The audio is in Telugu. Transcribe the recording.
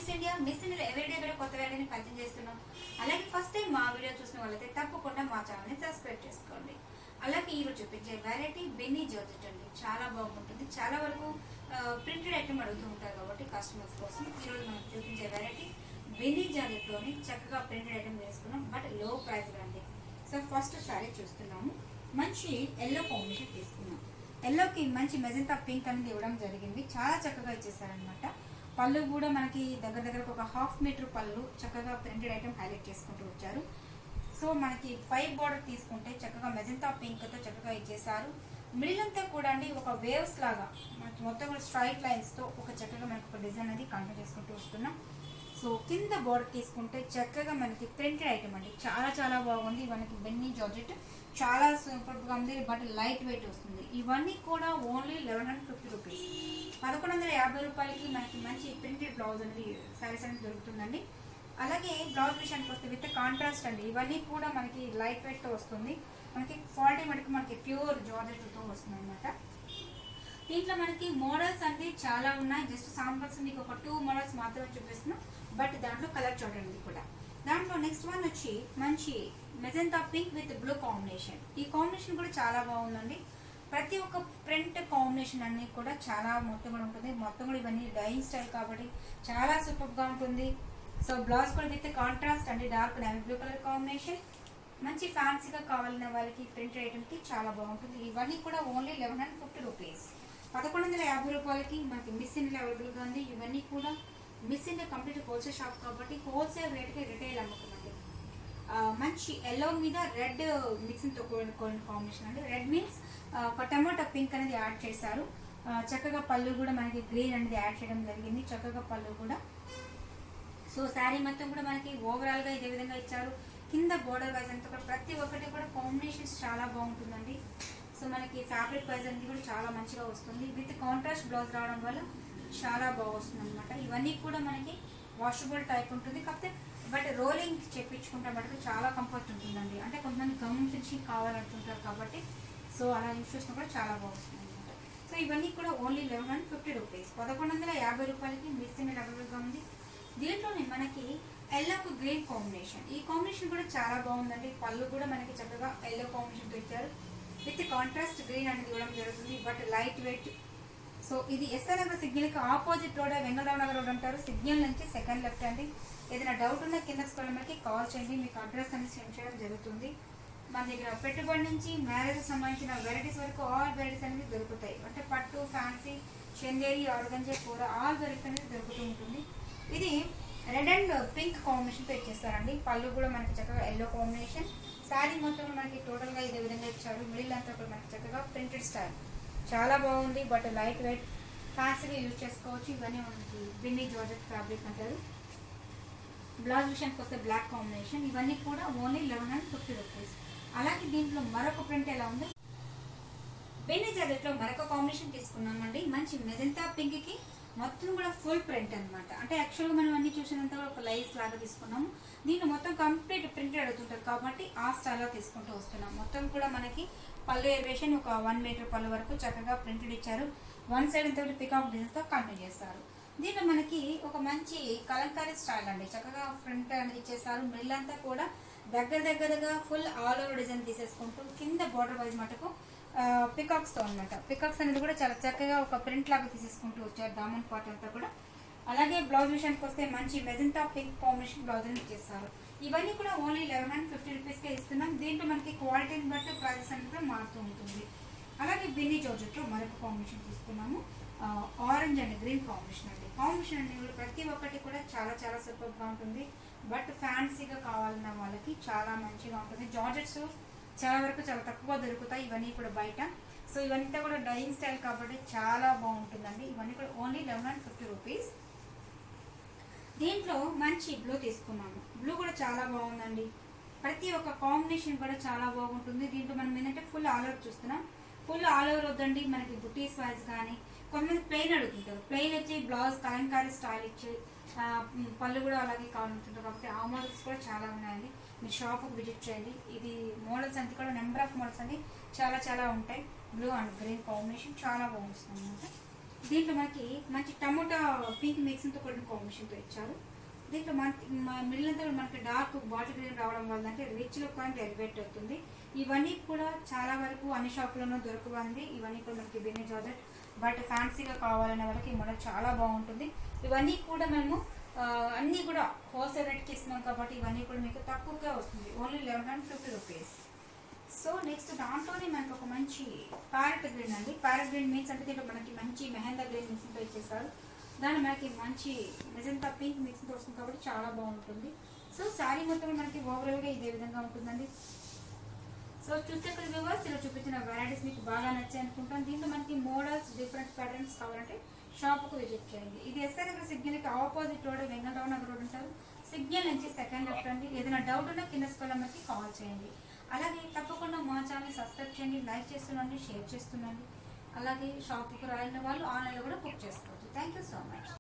miss India Miss India everyday కూడా కొత్త వేడని పరిచయం చేస్తున్నాం అలాగే ఫస్ట్ టైం మా వీడియో చూసిన వాళ్ళైతే తప్పకుండా మా ఛానల్ ని సబ్స్క్రైబ్ చేసుకోండి అలాగే ఈ రోజు చూపించే వెరైటీ బెన్నీ జార్జెట్ అండి చాలా బాగుంటుంది చాలా వరకు ప్రింటెడ్ ఐటమ్ అడుగుతూ ఉంటారు కాబట్టి కస్టమర్స్ కోసం ఈ రోజు మనం చూపించే వెరైటీ బెన్నీ జార్జెట్ లోని చక్కగా ప్రింటెడ్ ఐటమ్ వేసుకున్నాం బట్ లో ప్రైస్ అండి సో ఫస్ట్ సారీ చూస్తున్నాము మంచి ఎల్లో కాంబినేషన్ తీసుకున్నాం ఎల్లోకి మంచి మెజంతా పింక్ అనేది ఇవ్వడం జరిగింది చాలా చక్కగా ఇచ్చేసారనమాట పళ్ళు కూడా మనకి దగ్గర దగ్గర ఒక హాఫ్ మీటర్ పళ్ళు చక్కగా ప్రింటెడ్ ఐటమ్ హైలైట్ చేసుకుంటూ వచ్చారు సో మనకి పైప్ బార్డర్ తీసుకుంటే చక్కగా మెజంతా పింక్ తో చక్కగా ఇచ్చేసారు మిడిల్ అంతా కూడా అండి ఒక వేవ్స్ లాగా మనకి మొత్తం కూడా స్ట్రైట్ లైన్స్ తో ఒక చక్కగా మనకి ఒక డిజైన్ అనేది కంటిన్యూ చేసుకుంటూ వస్తున్నాం సో కింద బోర్డర్ తీసుకుంటే చక్కగా మనకి ప్రింటెడ్ ఐటమ్ అండి చాలా చాలా బాగుంది మనకి బెన్నీ జార్జెట్ చాలా సూపర్ గా ఉంది బట్ లైట్ వెయిట్ వస్తుంది ఇవన్నీ కూడా only eleven hundred fifty rupees పదకొండు వందల యాభై రూపాయలకి మనకి మంచి ప్రింటెడ్ బ్లౌజ్ అనేది సారీస్ అనేది దొరుకుతుందండి అలాగే బ్లౌజ్ విషయానికి వస్తే విత్ కాంట్రాస్ట్ అండి ఇవన్నీ కూడా మనకి లైట్ వెయిట్ తో వస్తుంది మనకి క్వాలిటీ మనకి మనకి ప్యూర్ జార్జెట్ తో వస్తుంది అనమాట దీంట్లో మనకి మోడల్స్ అంటే చాలా ఉన్నాయి జస్ట్ సాంపుల్స్ మీకు ఒక టూ మోడల్స్ మాత్రమే చూపిస్తున్నాం బట్ దాంట్లో కలర్ చూడండి కూడా దాంట్లో నెక్స్ట్ వన్ వచ్చి మంచి magenta pink with blue combination ఈ కాంబినేషన్ కూడా చాలా బాగుందండి ప్రతి ఒక్క ప్రింట్ కాంబినేషన్ అన్ని కూడా చాలా మొత్తం కూడా ఉంటుంది మొత్తం కూడా ఇవన్నీ డైయింగ్ స్టైల్ కాబట్టి చాలా సూపర్ గా ఉంటుంది సో బ్లౌజ్ కూడా విత్ కాంట్రాస్ట్ అండి dark navy blue colour combination మంచి ఫ్యాన్సీగా కావాలన్న వాళ్ళకి ప్రింట్ ఐటమ్ కి చాలా బాగుంటుంది ఇవన్నీ కూడా only eleven hundred fifty rupees పదకొండు వందల యాభై రూపాయలకి మనకి మిస్ ఇండియా అవైలబుల్ గా ఉంది ఇవన్నీ కూడా Miss India complete wholesale shop కాబట్టి హోల్సేల్ రేట్ కి రిటైల్ అమ్ముతున్నాండి ఆ, మంచి ఎల్లో మీద రెడ్ మిక్సింగ్ తో కూడిన కాంబినేషన్ అండి రెడ్ మీన్స్ ఒక టమాటో పింక్ అనేది యాడ్ చేశారు ఆ, చక్కగా పళ్ళు కూడా మనకి గ్రీన్ అనేది యాడ్ చేయడం జరిగింది చక్కగా పళ్ళు కూడా సో శారీ మొత్తం కూడా మనకి ఓవరాల్ గా ఇదే విధంగా ఇచ్చారు కింద బోర్డర్ వైజ్ అంతా కూడా ప్రతి ఒక్కటి కూడా కాంబినేషన్స్ చాలా బాగుంటుందండి సో మనకి ఫ్యాబ్రిక్ వైజ్ అనేది కూడా చాలా మంచిగా వస్తుంది విత్ కాంట్రాస్ట్ బ్లౌజ్ రావడం వల్ల చాలా బాగా వస్తుంది అనమాట ఇవన్నీ కూడా మనకి వాషబుల్ టైప్ ఉంటుంది కాకపోతే బట్ రోలింగ్ చేపించుకుంటే మటుకు చాలా కంఫర్ట్ ఉంటుందండి అంటే కొంతమంది గమ్ ఫినిషింగ్ కావాలంటుంటారు కాబట్టి సో అలా యూస్ చేసినా కూడా చాలా బాగుంటుంది అనమాట సో ఇవన్నీ కూడా only eleven hundred fifty rupees పదకొండు వందల యాభై రూపాయలకి మిస్ అవైలబుల్గా ఉంది దీంట్లోనే మనకి ఎల్లోకు గ్రీన్ కాంబినేషన్ ఈ కాంబినేషన్ కూడా చాలా బాగుందండి పళ్ళు కూడా మనకి చక్కగా ఎల్లో కాంబినేషన్ ఇచ్చారు విత్ కాంట్రాస్ట్ గ్రీన్ అనేది ఇవ్వడం జరుగుతుంది బట్ లైట్ వెయిట్ సో ఇది ఎస్ఆర్ నగర్ సిగ్నల్ కి opposite road Vengalrao Nagar road అంటారు సిగ్నల్ నుంచి సెకండ్ లెఫ్ట్ అండి ఏదైనా డౌట్ ఉన్న కింద స్కూల్ మనకి కాల్ చేయండి మీకు అడ్రస్ అనేది సెండ్ చేయడం జరుగుతుంది మన దగ్గర పెట్టుబడి నుంచి మ్యారేజ్ సంబంధించిన వెరైటీస్ వరకు ఆల్ వెరైటీస్ అనేది దొరుకుతాయి అంటే పట్టు ఫ్యాన్సీ చందేరి ఆర్గంజే కూర ఆల్ వెరైటీస్ అనేది దొరుకుతూ ఉంటుంది ఇది రెడ్ అండ్ పింక్ కాంబినేషన్ తో ఇచ్చేస్తారండి పళ్ళు కూడా మనకి చక్కగా ఎల్లో కాంబినేషన్ శారీ మొత్తం మనకి టోటల్ గా ఇదే విధంగా ఇచ్చారు మిడిల్ అంతా కూడా మనకి చక్కగా ప్రింటెడ్ స్టైల్ చాలా బాగుంది బట్ లైట్ వెయిట్ ఫ్యాన్సీగా యూజ్ చేసుకోవచ్చు ఇవన్నీ మనకి బిన్నీ జార్జెట్ ఫ్యాబ్రిక్ అంటారు బ్లౌజ్ విషయానికి వస్తే బ్లాక్ కాంబినేషన్ ఇవన్నీ కూడా only eleven hundred fifty rupees అలాగే దీంట్లో మరొక ప్రింట్ ఎలా ఉంది బెన్నీ జార్జెట్ లో మరొక కాంబినేషన్ తీసుకున్నామండి మంచి మెజంతా పింక్ కి మొత్తం కూడా ఫుల్ ప్రింట్ అన్నమాట అంటే యాక్చువల్ గా మనం అన్ని చూసినంత కూడా ఒక లైస్ లాగా తీసుకున్నాము దీంట్లో మొత్తం కంప్లీట్ ప్రింటెడ్ అడుగుతుంటారు కాబట్టి ఆ స్టైల్ లో తీసుకుంటూ వస్తున్నాం మొత్తం కూడా మనకి పళ్ళు ఎలివేషన్ ఒక వన్ మీటర్ పళ్ళు వరకు చక్కగా ప్రింటెడ్ ఇచ్చారు వన్ సైడ్ అంతా పికాక్ డిజైన్ తో కంటిన్యూ చేస్తారు దీంట్లో మనకి ఒక మంచి కలంకారీ స్టైల్ అండి చక్కగా ఫ్రంట్ అనేది ఇచ్చేసారు మిడిల్ అంతా కూడా దగ్గర దగ్గరగా ఫుల్ ఆల్ ఓవర్ డిజైన్ తీసేసుకుంటూ కింద బోర్డర్ వైజ్ మటుకు పికాక్స్ తో అనమాట పికాక్స్ అనేది కూడా చాలా చక్కగా ఒక ప్రింట్ లాగా తీసేసుకుంటూ వచ్చారు దామన్ పార్ట్ అంతా కూడా అలాగే బ్లౌజ్ విషయానికి వస్తే మంచి మెజంతా పింక్ కాంబినేషన్ బ్లౌజ్ అనేది చేస్తారు ఇవన్నీ కూడా only eleven hundred fifty rupees కే ఇస్తున్నాం దీంట్లో మనకి క్వాలిటీని బట్టి ప్రైసెస్ అనేది కూడా మారుతూ ఉంటుంది అలాగే బిన్నీ జార్జెట్ లో మరొక కాంబినేషన్ తీసుకున్నాము ఆరెంజ్ అండ్ గ్రీన్ కాంబినేషన్ అండి కాంబినేషన్ అనేది కూడా ప్రతి ఒక్కటి కూడా చాలా చాలా సూపర్ గా ఉంటుంది బట్ ఫ్యాన్సీగా కావాలన్న వాళ్ళకి చాలా మంచిగా ఉంటుంది జార్జెట్స్ చాలా వరకు చాలా తక్కువ దొరుకుతాయి ఇవన్నీ కూడా బయట సో ఇవన్నీ కూడా డైయింగ్ స్టైల్ కాబట్టి చాలా బాగుంటుందండి ఇవన్నీ కూడా only eleven hundred fifty rupees దీంట్లో మంచి బ్లూ తీసుకున్నాము బ్లూ కూడా చాలా బాగుందండి ప్రతి ఒక్క కాంబినేషన్ కూడా చాలా బాగుంటుంది దీంట్లో మనం ఏంటంటే ఫుల్ ఆల్ ఓవర్ చూస్తున్నాం ఫుల్ ఆల్ ఓవర్ వద్దండి మనకి బుటీస్ వైజ్ కానీ కొంతమంది ప్లెయిన్ అడుగుతుంటారు ప్లెయిన్ వచ్చి బ్లౌజ్ కలంకారీ స్టైల్ ఇచ్చి ఆ, మ్, పళ్ళు కూడా అలాగే కావాలంటుంటారు కాబట్టి ఆ మోడల్స్ కూడా చాలా ఉన్నాయండి మీరు షాప్కి విజిట్ చేయండి ఇది మోడల్స్ అంతా కూడా నెంబర్ ఆఫ్ మోడల్స్ అన్ని చాలా చాలా ఉంటాయి బ్లూ అండ్ గ్రీన్ కాంబినేషన్ చాలా బాగుంటుంది అనమాట దీంట్లో మనకి మంచి టమోటా పింక్ మిక్సింగ్తో కూడిన కాంబినేషన్తో ఇచ్చారు దీంట్లో మనకి మిడిల్ అంతా కూడా మనకి డార్క్ బాటిల్ గ్రీన్ రావడం వల్ల అంటే రిచ్ లుక్ అనేది ఎలివేట్ అవుతుంది ఇవన్నీ కూడా చాలా వరకు అన్ని షాపులలో దొరకవండి ఇవన్నీ కూడా మనకి బిన్నీ జార్జెట్ బట్ ఫ్యాన్సీగా కావాలనే వాళ్ళకి ఈ మోడల్ చాలా బాగుంటుంది ఇవన్నీ కూడా మేము ఆ, అన్నీ కూడా హోల్సేల్ రేట్కి ఇస్తున్నాం కాబట్టి ఇవన్నీ కూడా మీకు తక్కువగా వస్తుంది only eleven hundred fifty rupees so next దాంట్లోనే మనకు ఒక మంచి ప్యారెట్ గ్రీన్ అండి ప్యారెట్ గ్రీన్ మీన్స్ అంటే దీంట్లో మనకి మంచి మెహందా గ్రీన్ మిక్సింగ్తో ఇచ్చేస్తారు దాని మనకి మంచి మెజంతా పింక్ మిక్సింగ్తో వస్తుంది కాబట్టి చాలా బాగుంటుంది సో శారీ మొత్తం మనకి ఓవరాల్గా ఇదే విధంగా ఉంటుందండి సో చూస్తే ఇక్కడ వ్యూవర్స్ ఇలా చూపించిన వెరైటీస్ మీకు బాగా నచ్చాయి అనుకుంటాను దీంట్లో మనకి మోడల్స్ డిఫరెంట్ ప్యాటర్న్స్ కావాలంటే షాప్కు విజిట్ చేయండి ఇది ఎస్ఆర్ నగర్ సిగ్నల్కి opposite road Vengalrao Nagar road ఉంటారు సిగ్నల్ నుంచి సెకండ్ లెఫ్ట్ అండి ఏదైనా డౌట్ ఉన్నా కింద స్కూల్ నెంబర్కి కాల్ చేయండి అలాగే తప్పకుండా మా ఛానల్ సబ్స్క్రైబ్ చేయండి లైక్ చేస్తుండండి షేర్ చేస్తుండండి అలాగే షాప్కి రాయని వాళ్ళు ఆన్లైన్లో కూడా బుక్ చేసుకోవచ్చు థ్యాంక్ యూ సో మచ్